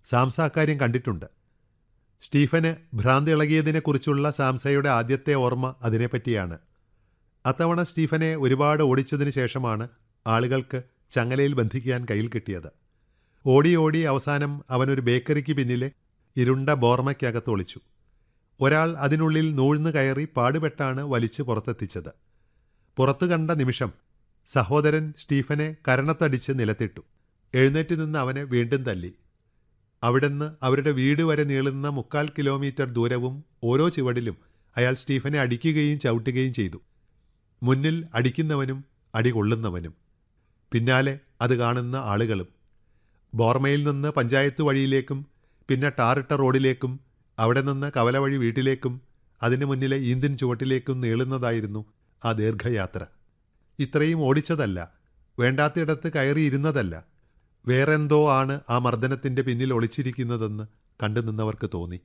സാംസ അക്കാര്യം കണ്ടിട്ടുണ്ട് സ്റ്റീഫന് ഭ്രാന്തി ഇളകിയതിനെക്കുറിച്ചുള്ള സാംസയുടെ ആദ്യത്തെ ഓർമ്മ അതിനെപ്പറ്റിയാണ് അത്തവണ സ്റ്റീഫനെ ഒരുപാട് ഓടിച്ചതിന് ശേഷമാണ് ആളുകൾക്ക് ചങ്ങലയിൽ ബന്ധിക്കാൻ കയ്യിൽ കിട്ടിയത് ഓടി ഓടി അവസാനം അവനൊരു ബേക്കറിക്ക് പിന്നിലെ ഇരുണ്ട ബോർമയ്ക്കകത്ത് ഒളിച്ചു ഒരാൾ അതിനുള്ളിൽ നൂഴ്ന്നു കയറി പാടുപെട്ടാണ് വലിച്ചു പുറത്തെത്തിച്ചത് പുറത്തു കണ്ട നിമിഷം സഹോദരൻ സ്റ്റീഫനെ കരണത്തടിച്ച് നിലത്തിട്ടു എഴുന്നേറ്റ് നിന്ന് അവനെ വീണ്ടും തല്ലി അവിടുന്ന് അവരുടെ വീട് വരെ നീളുന്ന മുക്കാൽ കിലോമീറ്റർ ദൂരവും ഓരോ ചുവടിലും അയാൾ സ്റ്റീഫനെ അടിക്കുകയും ചവിട്ടുകയും ചെയ്തു മുന്നിൽ അടിക്കുന്നവനും അടി കൊള്ളുന്നവനും പിന്നാലെ അത് കാണുന്ന ആളുകളും ബോർമയിൽ നിന്ന് പഞ്ചായത്ത് വഴിയിലേക്കും പിന്നെ ടാറിട്ട റോഡിലേക്കും അവിടെ നിന്ന് കവല വഴി വീട്ടിലേക്കും അതിന് മുന്നിലെ ഈന്തിൻ ചുവട്ടിലേക്കും നീളുന്നതായിരുന്നു ആ ദീർഘയാത്ര ഇത്രയും ഓടിച്ചതല്ല വേണ്ടാത്തിടത്ത് കയറിയിരുന്നതല്ല വേറെന്തോ ആണ് ആ മർദ്ദനത്തിന്റെ പിന്നിൽ ഒളിച്ചിരിക്കുന്നതെന്ന് കണ്ടു നിന്നവർക്ക് തോന്നി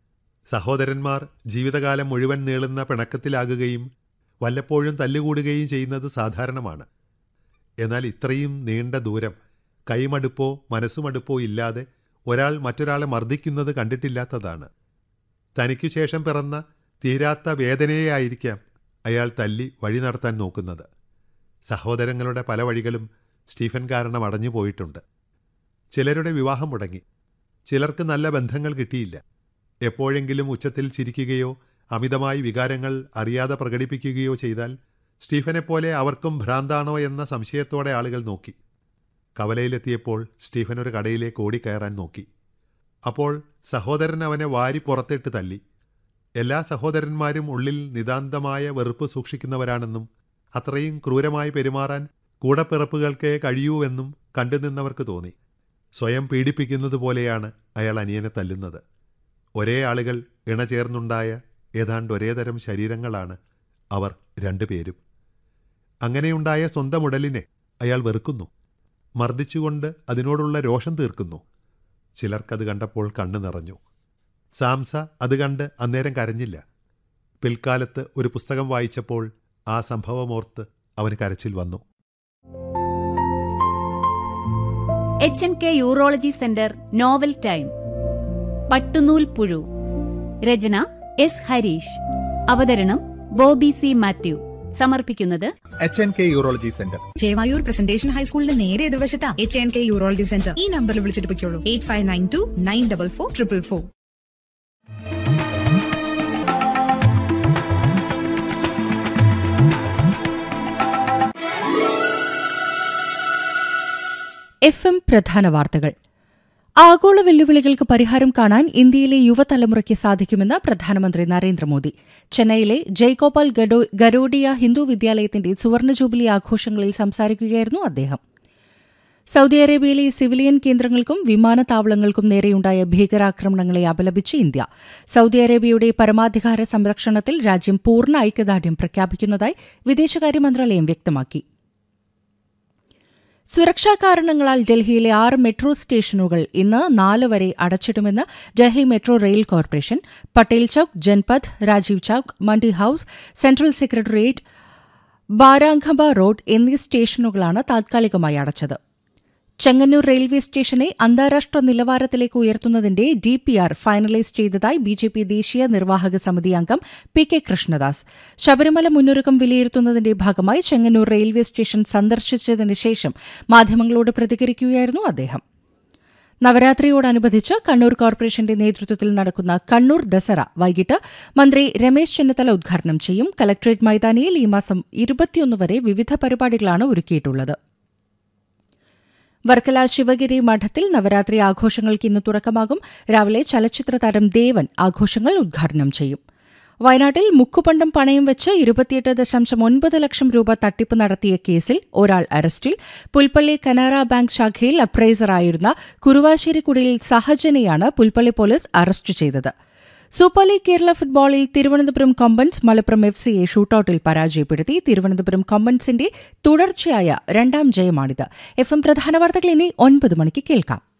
സഹോദരന്മാർ ജീവിതകാലം മുഴുവൻ നീളുന്ന പിണക്കത്തിലാകുകയും വല്ലപ്പോഴും തല്ലുകൂടുകയും ചെയ്യുന്നത് സാധാരണമാണ് എന്നാൽ ഇത്രയും നീണ്ട ദൂരം കൈമടുപ്പോ മനസ്സുമടുപ്പോ ഇല്ലാതെ ഒരാൾ മറ്റൊരാളെ മർദ്ദിക്കുന്നത് കണ്ടിട്ടില്ലാത്തതാണ് തനിക്കു ശേഷം പിറന്ന തീരാത്ത വേദനയെയായിരിക്കാം അയാൾ തല്ലി വഴി നടത്താൻ നോക്കുന്നത് സഹോദരങ്ങളുടെ പല വഴികളും സ്റ്റീഫൻ കാരണം അടഞ്ഞു പോയിട്ടുണ്ട് ചിലരുടെ വിവാഹം മുടങ്ങി ചിലർക്ക് നല്ല ബന്ധങ്ങൾ കിട്ടിയില്ല എപ്പോഴെങ്കിലും ഉച്ചത്തിൽ ചിരിക്കുകയോ അമിതമായി വികാരങ്ങൾ അറിയാതെ പ്രകടിപ്പിക്കുകയോ ചെയ്താൽ സ്റ്റീഫനെപ്പോലെ അവർക്കും ഭ്രാന്താണോ എന്ന സംശയത്തോടെ ആളുകൾ നോക്കി കവലയിലെത്തിയപ്പോൾ സ്റ്റീഫൻ ഒരു കടയിലേക്ക് ഓടിക്കയറാൻ നോക്കി അപ്പോൾ സഹോദരൻ അവനെ വാരി പുറത്തിട്ട് തല്ലി എല്ലാ സഹോദരന്മാരും ഉള്ളിൽ നിതാന്തമായ വെറുപ്പ് സൂക്ഷിക്കുന്നവരാണെന്നും അത്രയും ക്രൂരമായി പെരുമാറാൻ കൂടപ്പിറപ്പുകൾക്കേ കഴിയൂവെന്നും കണ്ടുനിന്നവർക്ക് തോന്നി സ്വയം പീഡിപ്പിക്കുന്നത് പോലെയാണ് അയാൾ അനിയനെ തല്ലുന്നത് ഒരേ ആളുകൾ ഇണചേർന്നുണ്ടായ ഏതാണ്ട് ഒരേതരം ശരീരങ്ങളാണ് അവർ രണ്ടുപേരും അങ്ങനെയുണ്ടായ സ്വന്തം ഉടലിനെ അയാൾ വെറുക്കുന്നു മർദ്ദിച്ചുകൊണ്ട് അതിനോടുള്ള രോഷം തീർക്കുന്നു ചിലർക്കത് കണ്ടപ്പോൾ കണ്ണു നിറഞ്ഞു സാംസ അത് കണ്ട് അന്നേരം കരഞ്ഞില്ല പിൽക്കാലത്ത് ഒരു പുസ്തകം വായിച്ചപ്പോൾ ആ സംഭവമോർത്ത് അവന് കരച്ചിൽ വന്നു H N K urology centre novel time പട്ടുനൂൽ പുഴു രചന എസ് ഹരീഷ് അവതരണം ബോബി സി മാത്യു സമർപ്പിക്കുന്നത് H N K urology centre Chevayur presentation ഹൈസ്കൂളിന്റെ നേരെ എതിർവശത്താ H N K urology centre ഈ നമ്പറിൽ വിളിച്ചിട്ട് പൊയ്ക്കോളൂ eight five nine two nine double four triple four F M പ്രധാന വാർത്തകൾ ആഗോള വെല്ലുവിളികൾക്ക് പരിഹാരം കാണാൻ ഇന്ത്യയിലെ യുവതലമുറയ്ക്ക് സാധിക്കുമെന്ന് പ്രധാനമന്ത്രി നരേന്ദ്രമോദി ചെന്നൈയിലെ ജയ്ഗോപാൽ ഗഡോ ഗരോഡിയ ഹിന്ദു വിദ്യാലയത്തിന്റെ സുവർണ ജൂബിലി ആഘോഷങ്ങളിൽ സംസാരിക്കുകയായിരുന്നു അദ്ദേഹം സൗദി അറേബ്യയിലെ സിവിലിയൻ കേന്ദ്രങ്ങൾക്കും വിമാനത്താവളങ്ങൾക്കും നേരെയുണ്ടായ ഭീകരാക്രമണങ്ങളെ അപലപിച്ച് ഇന്ത്യ സൗദി അറേബ്യയുടെ പരമാധികാര സംരക്ഷണത്തിൽ രാജ്യം പൂർണ്ണ ഐക്യദാർഢ്യം പ്രഖ്യാപിക്കുന്നതായി വിദേശകാര്യ മന്ത്രാലയം വ്യക്തമാക്കി സുരക്ഷാ കാരണങ്ങളാൽ ഡൽഹിയിലെ ആറ് മെട്രോ സ്റ്റേഷനുകൾ ഇന്ന് നാല് വരെ അടച്ചിടുമെന്ന് Delhi metro rail corporation Patel Chowk Janpath Rajiv Chowk Mandi house central secretariat Barakhamba road എന്നീ സ്റ്റേഷനുകളാണ് താത്കാലികമായി അടച്ചത് ചെങ്ങന്നൂർ റെയിൽവേ സ്റ്റേഷനെ അന്താരാഷ്ട്ര നിലവാരത്തിലേക്ക് ഉയർത്തുന്നതിന്റെ ഡിപിആർ ഫൈനലൈസ് ചെയ്തതായി ബിജെപി ദേശീയ നിർവാഹക സമിതി അംഗം പി കെ കൃഷ്ണദാസ് ശബരിമല മുന്നൊരുക്കം വിലയിരുത്തുന്നതിന്റെ ഭാഗമായി ചെങ്ങന്നൂർ റെയിൽവേ സ്റ്റേഷൻ സന്ദർശിച്ചതിന് ശേഷം മാധ്യമങ്ങളോട് പ്രതികരിക്കുകയായിരുന്നു അദ്ദേഹം നവരാത്രിയോടനുബന്ധിച്ച് കണ്ണൂർ കോർപ്പറേഷന്റെ നേതൃത്വത്തിൽ നടക്കുന്ന കണ്ണൂർ ദസറ വൈകിട്ട് മന്ത്രി രമേശ് ചെന്നിത്തല ഉദ്ഘാടനം ചെയ്യും കലക്ടറേറ്റ് മൈതാനിയിൽ ഈ മാസം ഇരുപത്തിയൊന്ന് വരെ വിവിധ പരിപാടികളാണ് ഒരുക്കിയിട്ടുള്ളത് വർക്കല ശിവഗിരി മഠത്തിൽ നവരാത്രി ആഘോഷങ്ങൾക്ക് ഇന്ന് തുടക്കമാകും രാവിലെ ചലച്ചിത്ര താരം ദേവൻ ആഘോഷങ്ങൾ ഉദ്ഘാടനം ചെയ്യും വയനാട്ടിൽ മുക്കുപണ്ടം പണയം വെച്ച് ഇരുപത്തിയെട്ട് ദശാംശം ഒൻപത് ലക്ഷം രൂപ തട്ടിപ്പ് നടത്തിയ കേസിൽ ഒരാൾ അറസ്റ്റിൽ പുൽപ്പള്ളി കനാറ ബാങ്ക് ശാഖയിൽ അപ്രൈസറായിരുന്ന കുറുവാശ്ശേരിക്കുടിയിൽ സഹജനെയാണ് പുൽപ്പള്ളി പോലീസ് അറസ്റ്റ് ചെയ്തത് സൂപ്പർ ലീഗ് കേരള ഫുട്ബോളിൽ തിരുവനന്തപുരം കൊമ്പൻസ് മലപ്പുറം എഫ് സിയെ ഷൂട്ടൌട്ടിൽ പരാജയപ്പെടുത്തി തിരുവനന്തപുരം കൊമ്പൻസിന്റെ തുടർച്ചയായ രണ്ടാം ജയമാണിത് എഫ് എം പ്രധാന വാർത്തകൾ ഇനി ഒൻപത് മണിക്ക് കേൾക്കാം